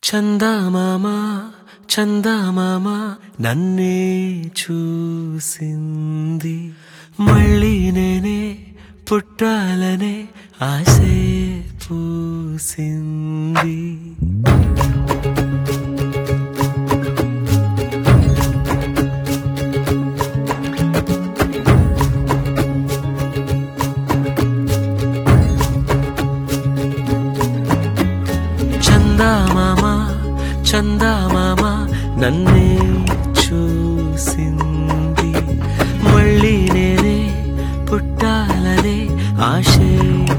చందమామ చందమామ నన్నే చూసింది మళ్ళీ నేనే పుట్టాలనే ఆశే పూసింది చందమామ చందమామ నన్నే చూసింది మళ్ళీ నేనే పుట్టాలనే ఆశే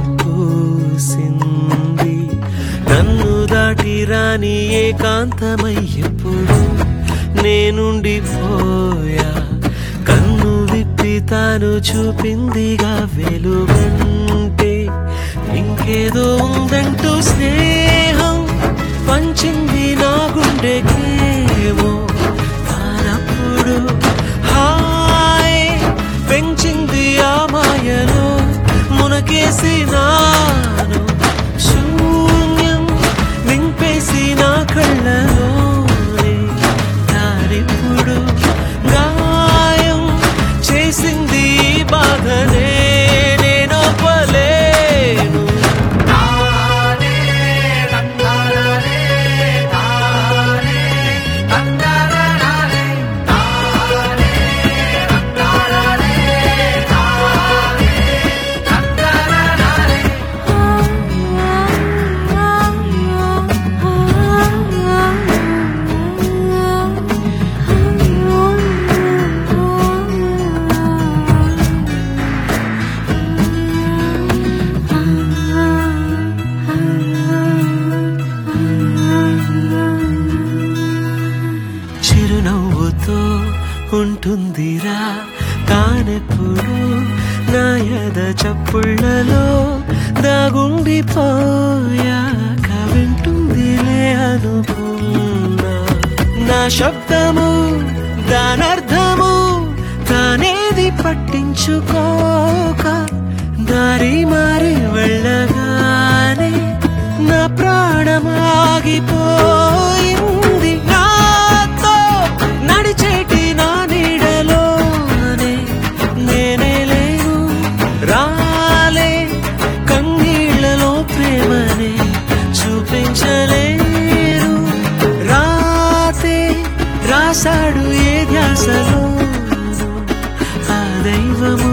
పూసింది నన్ను దాటి రాని ఏకాంతమయ్యప్పుడు నేనుండిపోయా కన్ను విప్పి తాను చూపిందిగా వెలుగంటే ఇంకేదో ఉందంటూ స్నేహం పంచింది నా గుండెకేమో తానప్పుడు హాయ్ పెంచింది ఆ మాయలో మునకేసి నాను శూన్యం నింపేసి నా కళ్ళలోనే తానిప్పుడు గాయం చేసింది ఈ బాధనే నేను పలేను చిరునవ్వుతో ఉంటుందిరా తానెప్పుడు నా యద చప్పుళ్ళలో దాగుండిపోయాక వింటుందిలే అనుకున్నా నా శబ్దము దానర్థము తానేది పట్టించుకోక దారి మారి వెళ్ళగానే నా ప్రాణమాగిపోయింది నాతో నడిచేటి నా నీడలోనే నేనే లేను రాలే కన్నీళ్లలో ప్రేమనే చూపించలేరు రాతే రాశాడు ఏ ధ్యాసలో ఆ దైవము